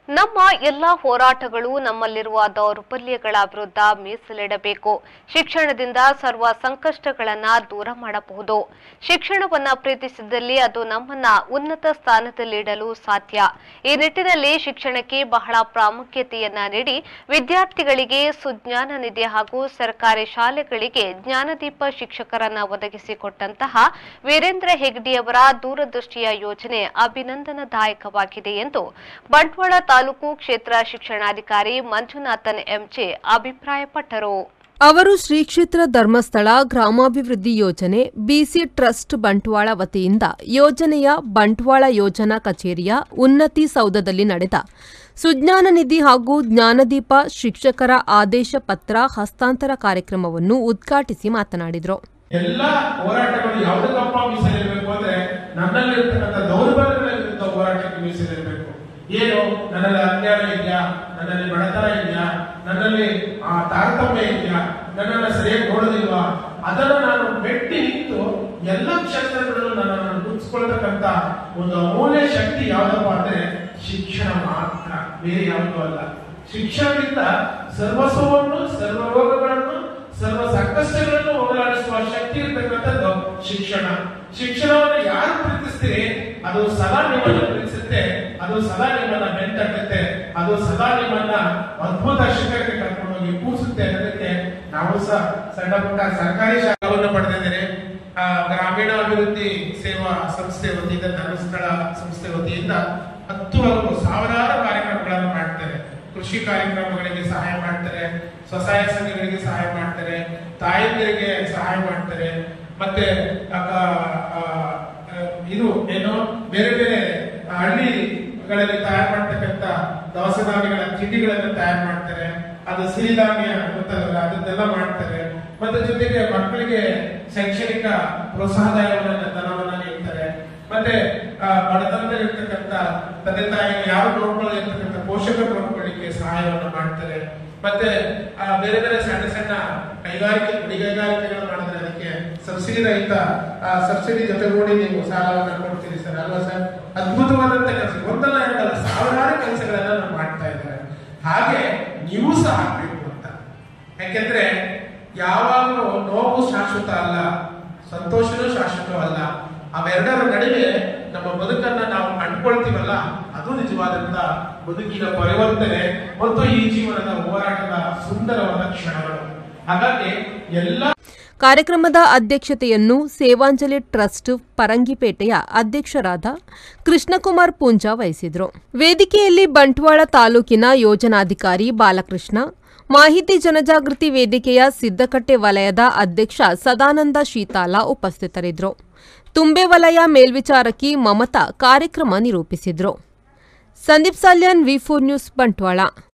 ನಮ್ಮ ಎಲ್ಲ ಹೋರಾಟಗಳು ನಮ್ಮಲ್ಲಿರುವ ದೌರ್ಬಲ್ಯಗಳ ವಿರುದ್ಧ ಮೀಸಲಿಡಬೇಕು ಶಿಕ್ಷಣದಿಂದ ಸರ್ವ ಸಂಕಷ್ಟಗಳನ್ನ ದೂರ ಮಾಡಬಹುದು ಶಿಕ್ಷಣವನ್ನ ಪ್ರೀತಿಸಿದಲ್ಲಿ ಅದು ನಮ್ಮನ್ನ ಉನ್ನತ ಸ್ಥಾನದಲ್ಲಿಡಲು ಸಾಧ್ಯ ಈ ನಿಟ್ಟಿನಲ್ಲಿ ಶಿಕ್ಷಣಕ್ಕೆ ಬಹಳ ಪ್ರಾಮುಖ್ಯತೆಯನ್ನ ನೀಡಿ ವಿದ್ಯಾರ್ಥಿಗಳಿಗೆ ಸುಜ್ಞಾನ ನಿಧಿ ಹಾಗೂ ಸರ್ಕಾರಿ ಶಾಲೆಗಳಿಗೆ ಜ್ಞಾನದೀಪ ಶಿಕ್ಷಕರನ್ನ ಒದಗಿಸಿಕೊಟ್ಟಂತಹ ವೀರೇಂದ್ರ ಹೆಗ್ಡಿಯವರ ದೂರದೃಷ್ಟಿಯ ಯೋಜನೆ ಅಭಿನಂದನದಾಯಕವಾಗಿದೆ ಎಂದು ಬಂಟ್ವಾಳ ತಾಲೂಕು ಕ್ಷೇತ್ರ ಶಿಕ್ಷಣಾಧಿಕಾರಿ ಮಂಜುನಾಥನ್ ಎಂಜೆ ಅಭಿಪ್ರಾಯಪಟ್ಟರು ಅವರು ಶ್ರೀ ಕ್ಷೇತ್ರ ಧರ್ಮಸ್ಥಳ ಗ್ರಾಮಾಭಿವೃದ್ಧಿ ಯೋಜನೆ ಬಿಸಿ ಟ್ರಸ್ಟ್ ಬಂಟ್ವಾಳ ವತಿಯಿಂದ ಯೋಜನೆಯ ಬಂಟ್ವಾಳ ಯೋಜನಾ ಕಚೇರಿಯ ಉನ್ನತಿ ಸೌಧದಲ್ಲಿ ನಡೆದ ಸುಜ್ಞಾನ ನಿಧಿ ಹಾಗೂ ಜ್ಞಾನದೀಪ ಶಿಕ್ಷಕರ ಆದೇಶ ಪತ್ರ ಹಸ್ತಾಂತರ ಕಾರ್ಯಕ್ರಮವನ್ನು ಉದ್ಘಾಟಿಸಿ ಮಾತನಾಡಿದರು ಎಲ್ಲ ಹೋರಾಟಗಳು ಯಾವುದಕ್ಕಪ್ಪ ಮೀಸಲಿರಬೇಕು ಅಂದ್ರೆ ನನ್ನಲ್ಲಿರ್ತಕ್ಕಂಥ ದೌರ್ಬಲ್ಯಗಳ ವಿರುದ್ಧ ಹೋರಾಟಕ್ಕೆ ಮೀಸಲಿರಬೇಕು ಏನು ನನ್ನಲ್ಲಿ ಅನ್ಯಾಯ ಇದೆಯಾ ನನ್ನಲ್ಲಿ ಬಡತನ ಇದೆಯಾ ನನ್ನಲ್ಲಿ ಆ ತಾರತಮ್ಯ ಇದೆಯಾ ನನ್ನನ್ನು ಸರಿಯಾಗಿ ನೋಡೋದಿಲ್ವಾ ಅದನ್ನು ನಾನು ಮೆಟ್ಟಿ ನಿಂತು ಎಲ್ಲ ಕ್ಷೇತ್ರಗಳಲ್ಲೂ ನನ್ನನ್ನು ಗುರುತಿಸ್ಕೊಳ್ತಕ್ಕಂಥ ಒಂದು ಅಮೂಲ್ಯ ಶಕ್ತಿ ಯಾವ್ದಪ್ಪ ಅಂದ್ರೆ ಶಿಕ್ಷಣ ಮಾತ್ರ ಬೇರೆ ಯಾವುದೂ ಅಲ್ಲ ಶಿಕ್ಷಣದಿಂದ ಸರ್ವಸ್ವವನ್ನು ಸರ್ವ ರೋಗಗಳನ್ನು ಸರ್ವ ಸಂಕಷ್ಟಗಳನ್ನು ಹೋಗಲಾಡಿಸುವ ಶಕ್ತಿ ಇರ್ತಕ್ಕಂಥದ್ದು ಶಿಕ್ಷಣ ಶಿಕ್ಷಣವನ್ನು ಯಾರು ಪ್ರೀತಿಸ್ತೀರಿ ಅದು ಸದಾ ನಿಮ್ಮನ್ನ ಪ್ರೀತಿಸುತ್ತೆ ಅದು ಸದಾ ನಿಮ್ಮನ್ನ ಬೆಂತಟ್ಟುತ್ತೆ ಅದು ಸದಾ ನಿಮ್ಮನ್ನ ಅದ್ಭುತ ಶಿಖರಕ್ಕೆ ಕರ್ಕೊಂಡು ಹೋಗಿ ಕೂರಿಸುತ್ತೆ ಅನ್ನೋದಕ್ಕೆ ನಾವು ಸಹ ಸಣ್ಣ ಪುಟ್ಟ ಸರ್ಕಾರಿ ಶಾಲೆಯನ್ನು ಪಡೆದಿದ್ದೇನೆ ಆ, ಗ್ರಾಮೀಣಾಭಿವೃದ್ಧಿ ಸೇವಾ ಸಂಸ್ಥೆ ವತಿಯಿಂದ ಧರ್ಮಸ್ಥಳ ಸಂಸ್ಥೆ ವತಿಯಿಂದ ಹತ್ತು ಹಲವು ಸಾವಿರಾರು ಕಾರ್ಯಕ್ರಮಗಳನ್ನು ಮಾಡ್ತಾರೆ ಕೃಷಿ ಕಾರ್ಯಕ್ರಮಗಳಿಗೆ ಸಹಾಯ ಮಾಡ್ತಾರೆ ಸ್ವಸಹಾಯ ಸಂಘಗಳಿಗೆ ಸಹಾಯ ಮಾಡ್ತಾರೆ ತಾಯಂದಿರಿಗೆ ಸಹಾಯ ಮಾಡ್ತಾರೆ ಮತ್ತೆ ಆಗ, ಆ, ಆ, ಇದು ಏನು ಬೇರೆ ಬೇರೆ ಹಳ್ಳಿಗಳಲ್ಲಿ ತಯಾರು ಮಾಡ್ತಕ್ಕಂಥ ದವಸ ಧಾನ್ಯಗಳ ತಿಂಡಿಗಳನ್ನು ತಯಾರು ಮಾಡ್ತಾರೆ ಅದು ಸಿರಿಧಾನ್ಯ ಗೊತ್ತಲ್ಲ ಅದನ್ನೆಲ್ಲ ಮಾಡ್ತಾರೆ ಮತ್ತೆ ಜೊತೆಗೆ ಮಕ್ಕಳಿಗೆ ಶೈಕ್ಷಣಿಕ ಪ್ರೋತ್ಸಾಹದಾಯವನ್ನು ಧನವನ್ನ ನೀಡ್ತಾರೆ ಮತ್ತೆ ಆ, ಬಡತನದಲ್ಲಿರ್ತಕ್ಕಂಥ ತಂದೆ ತಾಯಿ ಯಾರು ನೋಡ್ಕೊಳ್ಳಿರ್ತಕ್ಕಂಥ ಪೋಷಕರು ನೋಡ್ಕೊಳ್ಳಿಕ್ಕೆ ಸಹಾಯವನ್ನು ಮಾಡ್ತಾರೆ ಮತ್ತೆ ಆ, ಬೇರೆ ಬೇರೆ ಸಣ್ಣ ಸಣ್ಣ ಕೈಗಾರಿಕೆ ಗುಡಿ ಕೈಗಾರಿಕೆಗಳು ಮಾಡಿದ್ರೆ ಅದಕ್ಕೆ ಸಬ್ಸಿಡಿ ರಹಿತ ಆ ಸಬ್ಸಿಡಿ ಜೊತೆಗೂಡಿ ನೀವು ಸಾಲವನ್ನ ಕೊಡ್ತೀರಿ ಸರ್ ಅಲ್ವಾ ಸರ್ ಅದ್ಭುತವಾದಂತ ಕೆಲಸ ಒಂದಲ್ಲ ಎರಡಲ್ಲ ಸಾವಿರಾರು ಕೆಲಸಗಳನ್ನ ನಾವು ಮಾಡ್ತಾ ಇದ್ದಾರೆ ಹಾಗೆ ನೀವು ಸಹ ಆಗ್ಬೇಕು ಅಂತ ಯಾಕೆಂದ್ರೆ ಯಾವಾಗಲೂ ನೋವು ಶಾಶ್ವತ ಅಲ್ಲ ಸಂತೋಷನೂ ಶಾಶ್ವತವಲ್ಲ ಅವೆರಡರ ನಡುವೆ ನಮ್ಮ ಬದುಕನ್ನ ನಾವು ಕಂಡ್ಕೊಳ್ತೀವಲ್ಲ ಅದು ನಿಜವಾದಂತ ಬದುಕಿನ ಪರಿವರ್ತನೆ ಮತ್ತು ಈ ಜೀವನದ ಹೋರಾಟದ ಸುಂದರವಾದ ಕ್ಷಣಗಳು ಹಾಗಾಗಿ ಎಲ್ಲ ಕಾರ್ಯಕ್ರಮದ ಅಧ್ಯಕ್ಷತೆಯನ್ನು ಸೇವಾಂಜಲಿ ಟ್ರಸ್ಟ್ ಪರಂಗಿಪೇಟೆಯ ಅಧ್ಯಕ್ಷರಾದ ಕೃಷ್ಣಕುಮಾರ್ ಪೂಂಜಾ ವಹಿಸಿದರು ವೇದಿಕೆಯಲ್ಲಿ ಬಂಟ್ವಾಳ ತಾಲೂಕಿನ ಯೋಜನಾಧಿಕಾರಿ ಬಾಲಕೃಷ್ಣ ಮಾಹಿತಿ ಜನಜಾಗೃತಿ ವೇದಿಕೆಯ ಸಿದ್ದಕಟ್ಟೆ ವಲಯದ ಅಧ್ಯಕ್ಷ ಸದಾನಂದ ಶೀತಾಲ ಉಪಸ್ಥಿತರಿದ್ದರು ತುಂಬೆ ವಲಯ ಮೇಲ್ವಿಚಾರಕಿ ಮಮತಾ ಕಾರ್ಯಕ್ರಮ ನಿರೂಪಿಸಿದ್ರು Sandeep Salian V four news Bantwal